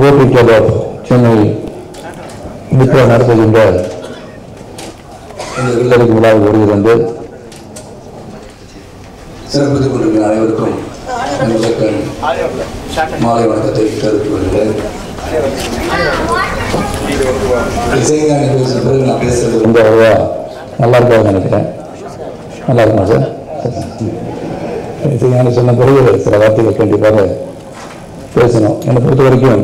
Rotary Club of Chennai Mitra நடத்துகின்ற இந்த இல்லறக்கு விழாவில் வருகை தந்து சிறப்பித்துக் கொண்டிருக்கிற அனைவருக்கும் முதற்கண் மாலை வணக்கத்தை தெரிவித்துக் கொள்கிறேன் இசைஞானி பேசும் பிறகு நான் பேசுறது ரொம்ப அவ்வளோவா நல்லா இருக்காதுன்னு நினைக்கிறேன் நல்லா இருக்குமா சார் இசைஞானி சொன்ன பிறகு சில வார்த்தைகள் கண்டிப்பாக பேசணும் என்னை பொறுத்த வரைக்கும்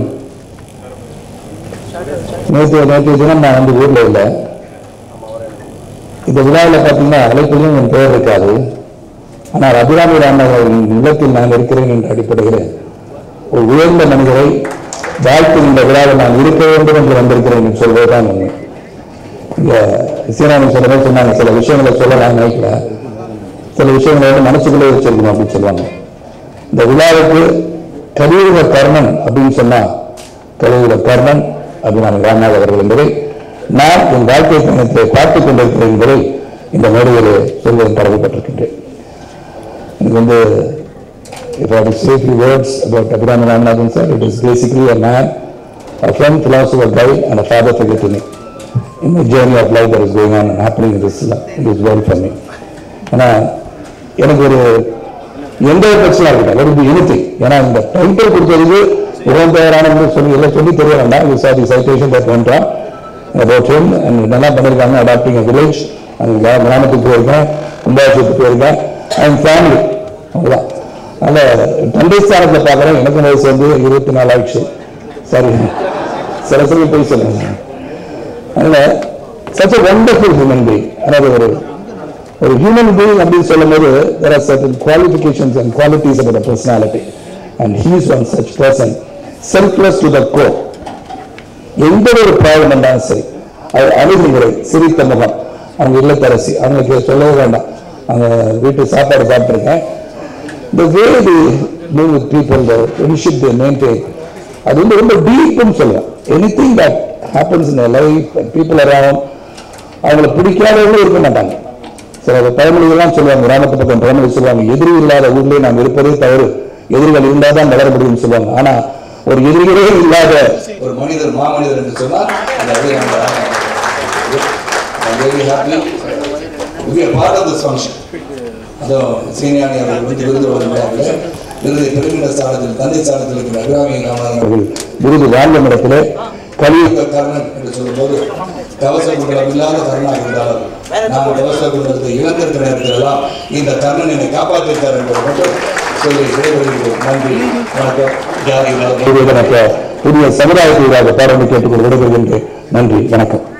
நேற்று நேற்று தினம் நான் வந்து ஊரில் இல்லை இந்த விழாவில் பார்த்தீங்கன்னா அழைப்பிலையும் என் பெயர் இருக்காது ஆனால் அபிராமி ராமன் இல்லத்தில் நான் இருக்கிறேன் என்ற அடிப்படையில் ஒரு உயர்ந்த மனிதரை வாழ்த்து இந்த விழாவில் நான் இருக்க வேண்டும் என்று வந்திருக்கிறேன் என்று சொல்வதுதான் உண்மை இங்க சீனாமி சொல்ற மாதிரி சொன்னாங்க சில விஷயங்களை சொல்ல நான் நினைக்கல சில விஷயங்களை வந்து மனசுக்குள்ளே வச்சிருக்கணும் அப்படின்னு சொல்லுவாங்க இந்த விழாவுக்கு கலியுக கர்ணன் அப்படின்னு சொன்னா கலியுக கர்ணன் அபிராமி ராமநாத் அவர்கள் என்பதை நான் என் வாழ்க்கை பயணத்தை பார்த்துக் கொண்டிருக்கிறேன் என்பதை இந்த மேடையில் சொல்வதன் கடமைப்பட்டிருக்கின்றேன் எனக்கு வந்து if I have to say few words about Abhirama Ramanathan sir, it is basically a man, a friend, philosopher, guy and a father figure to me. In the journey of life that is going on and happening in this, in this world for me. ஏன்னா எனக்கு ஒரு எந்த ஒரு பிரச்சனை இருக்கட்டும் எனக்கு இனித்தி ஏன்னா இந்த டைட்டில் கொடுத்ததுக்கு உகந்தவரான சொல்லி எல்லாம் சொல்லி தெரிய வேண்டாம் இது சார் தி சைட்டேஷன் தட் ஒன்றாம் about him and நல்லா பண்ணியிருக்காங்க அடாப்டிங் அ வில்லேஜ் அந்த கிராமத்துக்கு போயிருக்கேன் கும்பாபிஷேகத்துக்கு போயிருக்கேன் அண்ட் ஃபேமிலி அவ்வளோதான் அதனால் தந்தை ஸ்தானத்தில் பார்க்குறேன் எனக்கு வயசு வந்து இருபத்தி நாலு ஆயிடுச்சு சாரி சில சமயம் போய் சொல்லுங்க அதனால் such a wonderful human being அதாவது ஒரு ஒரு ஹியூமன் பீயிங் அப்படின்னு சொல்லும்போது there are certain qualifications and qualities about a personality and he is one such person selfless to the core எந்த ஒரு ப்ராப்ளம் இருந்தாலும் சரி அது அணுகுமுறை சிரித்த முகம் அவங்க இல்லத்தரசி அவங்களுக்கு சொல்லவே வேண்டாம் அவங்க வீட்டு சாப்பாடு சாப்பிட்ருக்கேன் the way they move with people the friendship they maintain அது வந்து ரொம்ப டீப்னு சொல்லலாம் anything that happens in a life and people around அவங்கள பிடிக்காதவங்களும் இருக்க மாட்டாங்க சில பழமொழிகள்லாம் சொல்லுவாங்க கிராமத்து பக்கம் பழமொழி சொல்லுவாங்க எதிரி இல்லாத ஊர்லயே நாம் இருப்பதே தவறு எதிரிகள் இருந்தால் தான் வளர முடியும்னு சொல்லுவாங்க ஆனா ஒரு எதிரிகளே இல்லாத ஒரு மனிதர் மாமனிதர் என்று சொன்னால் அந்த Abirami I'm very happy to be a part of this function. அதுவும் சீனியானி அவர்கள் வந்து விருது வழங்குகிறாங்க விருதை பெருமிட ஸ்தானத்தில் தந்தை ஸ்தானத்தில் இருக்கிற அபிராமி ராமநாதன் அவர்கள் விருது வாங்கும் இடத்திலே கலியுக கலியுக கர்ணன் என்று சொல்லும்போது கவச குண்டலம் இல்லாத கர்ணனாக இருந்தாலும் நான் கவச குண்டலத்தை இழந்திருக்கிற நேரத்திலெல்லாம் இந்த கர்ணன் என்னை காப்பாற்றிருக்கார் என்பதை மட்டும் சொல்லி விடைபெறுகிறோம் நன்றி வணக்கம் ஜாதி நலம் புதிய சமுதாயத்திற்காக பாராட்டு கேட்டுக்கொண்டு விடைபெறுகின்றேன் நன்றி வணக்கம்